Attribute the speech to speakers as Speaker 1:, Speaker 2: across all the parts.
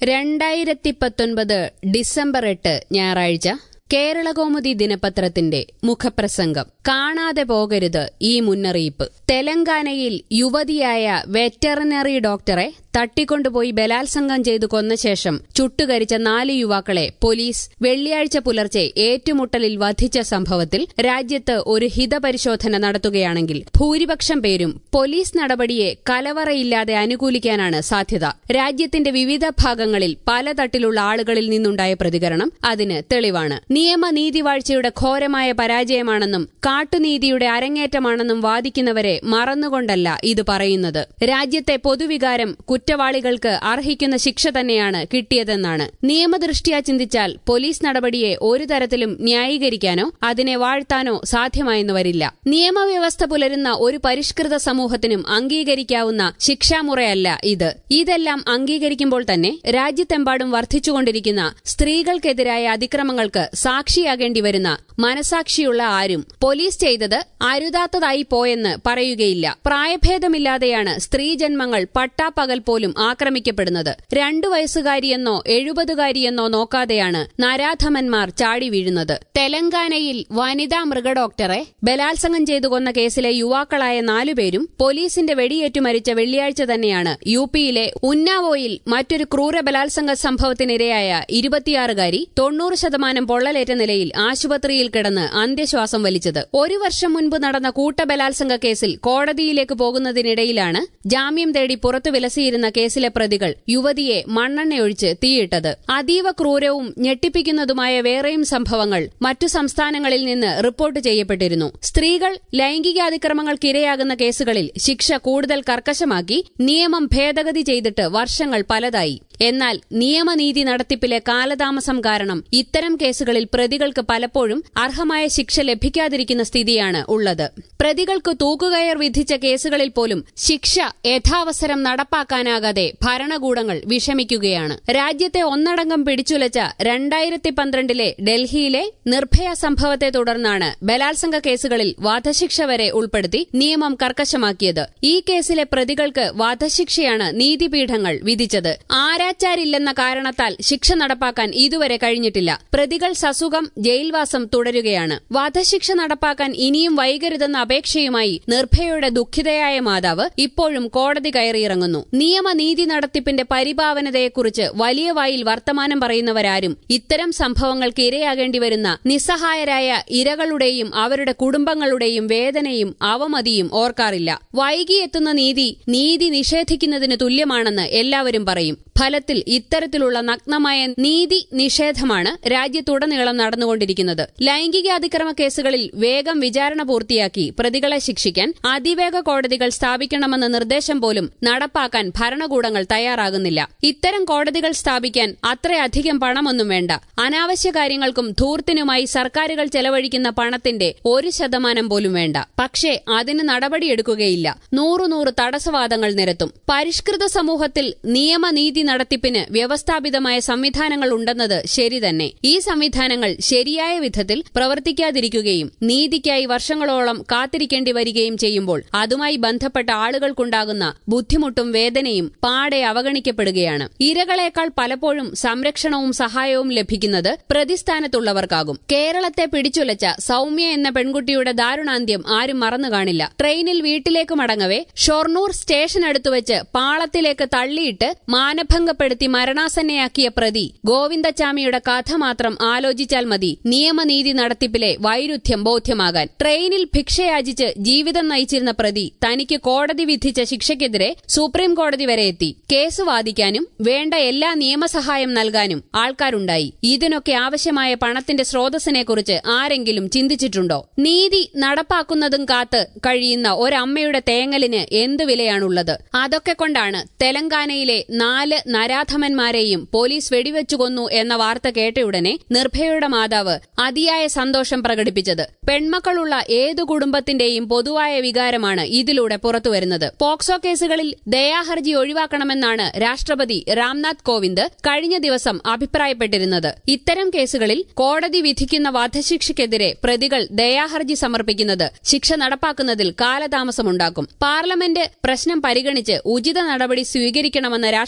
Speaker 1: രണ്ടായിരത്തി പത്തൊൻപത് ഡിസംബർ എട്ട് ഞായറാഴ്ച കേരളകൗമുദി ദിനപത്രത്തിന്റെ മുഖപ്രസംഗം കാണാതെ പോകരുത് ഈ മുന്നറിയിപ്പ് തെലങ്കാനയിൽ യുവതിയായ വെറ്ററിനറി ഡോക്ടറെ തട്ടിക്കൊണ്ടുപോയി ബലാത്സംഗം ചെയ്തു കൊന്ന ശേഷം ചുട്ടുകരിച്ച നാല് യുവാക്കളെ പോലീസ് വെള്ളിയാഴ്ച പുലർച്ചെ ഏറ്റുമുട്ടലിൽ വധിച്ച സംഭവത്തിൽ രാജ്യത്ത് ഒരു ഹിതപരിശോധന നടത്തുകയാണെങ്കിൽ ഭൂരിപക്ഷം പേരും പോലീസ് നടപടിയെ കലവറയില്ലാതെ അനുകൂലിക്കാനാണ് സാധ്യത രാജ്യത്തിന്റെ വിവിധ ഭാഗങ്ങളിൽ പല തട്ടിലുള്ള ആളുകളിൽ നിന്നുണ്ടായ പ്രതികരണം അതിന് തെളിവാണ് നിയമനീതിവാഴ്ചയുടെ ഘോരമായ പരാജയമാണെന്നും കാട്ടുനീതിയുടെ അരങ്ങേറ്റമാണെന്നും വാദിക്കുന്നവരെ മറന്നുകൊണ്ടല്ല ഇത് പറയുന്നത് രാജ്യത്തെ പൊതുവികാരം കുറ്റവാളികൾക്ക് അർഹിക്കുന്ന ശിക്ഷ തന്നെയാണ് കിട്ടിയതെന്നാണ് നിയമദൃഷ്ട്യാ ചിന്തിച്ചാൽ പോലീസ് നടപടിയെ ഒരു തരത്തിലും ന്യായീകരിക്കാനോ അതിനെ വാഴ്ത്താനോ സാധ്യമായെന്ന് വരില്ല നിയമവ്യവസ്ഥ പുലരുന്ന ഒരു പരിഷ്കൃത സമൂഹത്തിനും അംഗീകരിക്കാവുന്ന ശിക്ഷാമുറയല്ല ഇത് ഇതെല്ലാം അംഗീകരിക്കുമ്പോൾ തന്നെ രാജ്യത്തെമ്പാടും വർദ്ധിച്ചുകൊണ്ടിരിക്കുന്ന സ്ത്രീകൾക്കെതിരായ അതിക്രമങ്ങൾക്ക് സാക്ഷിയാകേണ്ടി വരുന്ന മനസാക്ഷിയുള്ള ആരും പോലീസ് ചെയ്തത് അരുതാത്തതായി പോയെന്ന് പറയുകയില്ല പ്രായഭേദമില്ലാതെയാണ് സ്ത്രീജന്മങ്ങൾ പട്ടാപ്പകൽ പോലും ആക്രമിക്കപ്പെടുന്നത് രണ്ടു വയസ്സുകാരിയെന്നോ എഴുപതുകാരിയെന്നോ നോക്കാതെയാണ് നരാധമന്മാർ ചാടി വീഴുന്നത് തെലങ്കാനയിൽ വനിതാ മൃഗഡോക്ടറെ ബലാത്സംഗം ചെയ്തു കൊന്ന കേസിലെ യുവാക്കളായ നാലുപേരും പോലീസിന്റെ വെടിയേറ്റു മരിച്ച വെള്ളിയാഴ്ച തന്നെയാണ് യു പിയിലെ ഉന്നാവോയിൽ മറ്റൊരു ക്രൂര ബലാത്സംഗ സംഭവത്തിനിരയായ ഇരുപത്തിയാറുകാരി തൊണ്ണൂറ് ശതമാനം പൊള്ളലേറ്റ നിലയിൽ ആശുപത്രിയിൽ കിടന്ന് അന്ത്യശ്വാസം വലിച്ചത് ഒരു വർഷം മുൻപ് നടന്ന കൂട്ടബലാത്സംഗ കേസിൽ കോടതിയിലേക്ക് പോകുന്നതിനിടയിലാണ് ജാമ്യം തേടി പുറത്തു വിലസിയിരുന്ന കേസിലെ പ്രതികൾ യുവതിയെ മണ്ണെണ്ണയൊഴിച്ച് തീയിട്ടത് അതീവ ക്രൂരവും ഞെട്ടിപ്പിക്കുന്നതുമായ വേറെയും സംഭവങ്ങൾ മറ്റു സംസ്ഥാനങ്ങളിൽ നിന്ന് റിപ്പോർട്ട് ചെയ്യപ്പെട്ടിരുന്നു സ്ത്രീകൾ ലൈംഗികാതിക്രമങ്ങൾക്കിരയാകുന്ന കേസുകളിൽ ശിക്ഷ കൂടുതൽ കർക്കശമാക്കി നിയമം ഭേദഗതി ചെയ്തിട്ട് വർഷങ്ങൾ പലതായി എന്നാൽ നിയമനീതി നടത്തിപ്പിലെ കാലതാമസം കാരണം ഇത്തരം കേസുകളിൽ പ്രതികൾക്ക് പലപ്പോഴും അർഹമായ ശിക്ഷ ലഭിക്കാതിരിക്കുന്ന സ്ഥിതിയാണ് ഉള്ളത് പ്രതികൾക്ക് തൂക്കുകയർ വിധിച്ച കേസുകളിൽ പോലും ശിക്ഷ യഥാവസരം നടപ്പാക്കാനാകാതെ ഭരണകൂടങ്ങൾ വിഷമിക്കുകയാണ് രാജ്യത്തെ ഒന്നടങ്കം പിടിച്ചുലച്ച രണ്ടായിരത്തി പന്ത്രണ്ടിലെ ഡൽഹിയിലെ നിർഭയ സംഭവത്തെ തുടർന്നാണ് ബലാത്സംഗ കേസുകളിൽ വധശിക്ഷ വരെ ഉൾപ്പെടുത്തി നിയമം കർക്കശമാക്കിയത് ഈ കേസിലെ പ്രതികൾക്ക് വധശിക്ഷയാണ് നീതിപീഠങ്ങൾ വിധിച്ചത് ആരാച്ചാരില്ലെന്ന കാരണത്താൽ ശിക്ഷ നടപ്പാക്കാൻ ഇതുവരെ കഴിഞ്ഞിട്ടില്ല പ്രതികൾ സസുഖം ജയിൽവാസം തുടരുകയാണ് വധശിക്ഷ നടപ്പാക്കാൻ ഇനിയും വൈകരുതെന്ന അപേക്ഷയുമായി നിർഭയയുടെ ദുഃഖിതയായ മാതാവ് ഇപ്പോഴും കോടതി കയറിയിറങ്ങുന്നു നിയമനീതി നടത്തിപ്പിന്റെ പരിഭാവനതയെക്കുറിച്ച് വലിയ വായിൽ വർത്തമാനം പറയുന്നവരാരും ഇത്തരം സംഭവങ്ങൾക്ക് ഇരയാകേണ്ടി വരുന്ന നിസ്സഹായരായ ഇരകളുടെയും അവരുടെ കുടുംബങ്ങളുടെയും വേദനയും അവമതിയും ഓർക്കാറില്ല വൈകിയെത്തുന്ന നീതി നീതി നിഷേധിക്കുന്നതിന് തുല്യമാണെന്ന് എല്ലാവരും പറയും ഫലത്തിൽ ഇത്തരത്തിലുള്ള നഗ്നമായ നീതി നിഷേധമാണ് രാജ്യത്തുടനീളം നടന്നുകൊണ്ടിരിക്കുന്നത് ലൈംഗിക അതിക്രമ കേസുകളിൽ വേഗം വിചാരണ പൂർത്തിയാക്കി പ്രതികളെ ശിക്ഷിക്കാൻ അതിവേഗ കോടതികൾ സ്ഥാപിക്കണമെന്ന നിർദ്ദേശം പോലും നടപ്പാക്കാൻ ഭരണകൂടങ്ങൾ തയ്യാറാകുന്നില്ല ഇത്തരം കോടതികൾ സ്ഥാപിക്കാൻ അത്രയധികം പണമൊന്നും വേണ്ട അനാവശ്യ കാര്യങ്ങൾക്കും ധൂർത്തിനുമായി സർക്കാരുകൾ ചെലവഴിക്കുന്ന പണത്തിന്റെ ഒരു ശതമാനം പോലും വേണ്ട പക്ഷേ അതിന് നടപടിയെടുക്കുകയില്ല നൂറു നൂറ് തടസ്സവാദങ്ങൾ നിരത്തും പരിഷ്കൃത സമൂഹത്തിൽ നിയമനീതി നടത്തിപ്പിന് വ്യവസ്ഥാപിതമായ സംവിധാനങ്ങൾ ഉണ്ടെന്നത് ശരി തന്നെ ഈ സംവിധാനങ്ങൾ ശരിയായ വിധത്തിൽ പ്രവർത്തിക്കാതിരിക്കുകയും നീതിക്കായി വർഷങ്ങളോളം കാത്തിരിക്കേണ്ടി വരികയും ചെയ്യുമ്പോൾ അതുമായി ബന്ധപ്പെട്ട ആളുകൾക്കുണ്ടാകുന്ന ബുദ്ധിമുട്ടും വേദനയും പാടെ അവഗണിക്കപ്പെടുകയാണ് ഇരകളേക്കാൾ പലപ്പോഴും സംരക്ഷണവും സഹായവും ലഭിക്കുന്നത് പ്രതിസ്ഥാനത്തുള്ളവർക്കാകും കേരളത്തെ പിടിച്ചുലച്ച സൌമ്യ എന്ന പെൺകുട്ടിയുടെ ദാരുണാന്ത്യം ആരും മറന്നു കാണില്ല ട്രെയിനിൽ വീട്ടിലേക്ക് മടങ്ങവെ ഷൊർണൂർ സ്റ്റേഷൻ അടുത്തുവച്ച് പാളത്തിലേക്ക് തള്ളിയിട്ട് മാനഭംഗപ്പെടുത്തി മരണാസന്നയാക്കിയ പ്രതി ഗോവിന്ദച്ചാമിയുടെ കഥ മാത്രം ആലോചിച്ചാൽ മതി നിയമനീതി നടത്തിപ്പിലെ വൈരുദ്ധ്യം ബോധ്യമാകാൻ ട്രെയിനിൽ ഭിക്ഷയാചിച്ച് ജീവിതം നയിച്ചിരുന്ന പ്രതി തനിക്ക് കോടതി വിധിച്ച ശിക്ഷയ്ക്കെതിരെ സുപ്രീം കോടതി വരെ എത്തി കേസ് വാദിക്കാനും വേണ്ട എല്ലാ നിയമസഹായം നൽകാനും ആൾക്കാരുണ്ടായി ഇതിനൊക്കെ ആവശ്യമായ പണത്തിന്റെ സ്രോതസ്സിനെക്കുറിച്ച് ആരെങ്കിലും ചിന്തിച്ചിട്ടുണ്ടോ നീതി നടപ്പാക്കുന്നതും കാത്ത് കഴിയുന്ന ഒരമ്മയുടെ തേങ്ങലിന് എന്തു വിലയാണുള്ളത് അതൊക്കെ കൊണ്ടാണ് തെലങ്കാനയിലെ നാല് നരാധമന്മാരെയും പോലീസ് വെടിവെച്ചു കൊന്നു എന്ന വാർത്ത കേട്ടയുടനെ നിർഭയയുടെ മാതാവ് അതിയായ സന്തോഷം പ്രകടിപ്പിച്ചത് പെൺമക്കളുള്ള ഏതു കുടുംബത്തിന്റെയും പൊതുവായ വികാരമാണ് ഇതിലൂടെ പുറത്തുവരുന്നത് പോക്സോ കേസുകളിൽ ദയാഹർജി ഒഴിവാക്കണമെന്നാണ് രാഷ്ട്രപതി രാംനാഥ് കോവിന്ദ് കഴിഞ്ഞ ദിവസം അഭിപ്രായപ്പെട്ടിരുന്നത് ഇത്തരം കേസുകളിൽ കോടതി വിധിക്കുന്ന വധശിക്ഷയ്ക്കെതിരെ പ്രതികൾ ദയാഹർജി സമർപ്പിക്കുന്നത് ശിക്ഷ നടപ്പാക്കുന്നതിൽ കാലതാമസമുണ്ടാക്കും പാർലമെന്റ് പ്രശ്നം പരിഗണിച്ച് ഉചിത നടപടി സ്വീകരിക്കണമെന്ന രാഷ്ട്രപതിയുടെ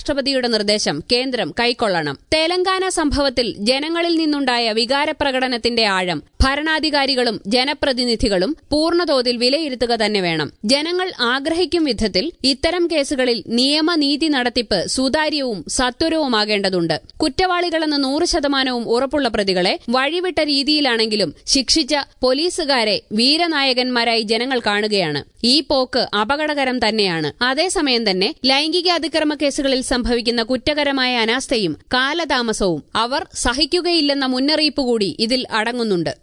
Speaker 1: കോടതിയുടെ നിർദ്ദേശം കേന്ദ്രം കൈക്കൊള്ളണം തെലങ്കാന സംഭവത്തിൽ ജനങ്ങളിൽ നിന്നുണ്ടായ വികാരപ്രകടനത്തിന്റെ ആഴം ഭരണാധികാരികളും ജനപ്രതിനിധികളും പൂർണ്ണതോതിൽ വിലയിരുത്തുക തന്നെ വേണം ജനങ്ങൾ ആഗ്രഹിക്കും വിധത്തിൽ ഇത്തരം കേസുകളിൽ നിയമനീതി നടത്തിപ്പ് സുതാര്യവും സത്വരവുമാകേണ്ടതുണ്ട് കുറ്റവാളികളെന്ന് നൂറ് ശതമാനവും ഉറപ്പുള്ള പ്രതികളെ വഴിവിട്ട രീതിയിലാണെങ്കിലും ശിക്ഷിച്ച പോലീസുകാരെ വീരനായകന്മാരായി ജനങ്ങൾ കാണുകയാണ് ഈ പോക്ക് അപകടകരം തന്നെയാണ് അതേസമയം തന്നെ ലൈംഗിക അതിക്രമ കേസുകളിൽ സംഭവിക്കുന്ന കുറ്റകരമായ അനാസ്ഥയും കാലതാമസവും അവർ സഹിക്കുകയില്ലെന്ന മുന്നറിയിപ്പ് കൂടി ഇതിൽ അടങ്ങുന്നുണ്ട്